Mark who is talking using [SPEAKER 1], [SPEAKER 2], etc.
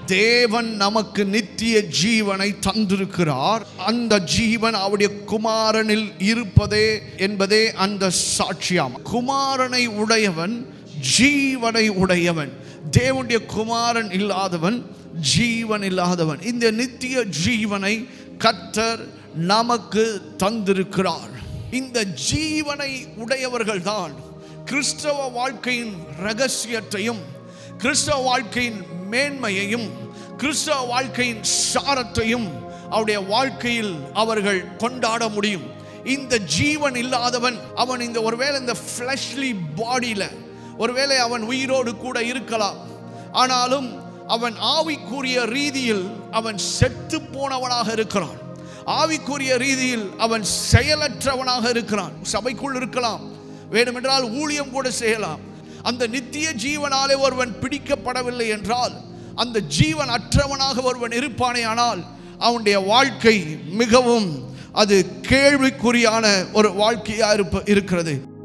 [SPEAKER 1] தேவன் நமக்கு நித்திய ஜீவனை தந்திருக்கிறார் அந்த ஜீவன் அவருடைய குமாரனில் இருப்பதே என்பதே அந்த சாட்சியாம் குமாரனை உடையவன் ஜீவனை உடையவன் தேவனுடைய குமாரன் இல்லாதவன் ஜீவன் இல்லாதவன் இந்த நித்திய ஜீவனை கர்த்தர் நமக்கு தந்திருக்கிறார் இந்த ஜீவனை உடையவர்கள்தான் கிறிஸ்தவ வாழ்க்கையின் ரகசியத்தையும் கிறிஸ்தவ வாழ்க்கையின் மேன்மையையும் கிறிஸ்தவ வாழ்க்கையின் சாரத்தையும் அவருடைய வாழ்க்கையில் அவர்கள் கொண்டாட முடியும் இந்த ஜீவன் இல்லாதவன் அவன் இந்த ஒருவேளை இந்த ஃப்ளஷ்லி பாடியில் ஒருவேளை அவன் உயிரோடு கூட இருக்கலாம் ஆனாலும் அவன் ஆவிக்குரிய ரீதியில் அவன் செத்து போனவனாக இருக்கிறான் ஆவிக்குரிய ரீதியில் அவன் செயலற்றவனாக இருக்கிறான் சபைக்குள் இருக்கலாம் வேண்டுமென்றால் ஊழியம் கூட செய்யலாம் அந்த நித்திய ஜீவனாலே ஒருவன் பிடிக்கப்படவில்லை என்றால் அந்த ஜீவன் அற்றவனாக ஒருவன் இருப்பானே ஆனால் அவனுடைய வாழ்க்கை மிகவும் அது கேள்விக்குறியான ஒரு வாழ்க்கையா இருப்ப இருக்கிறது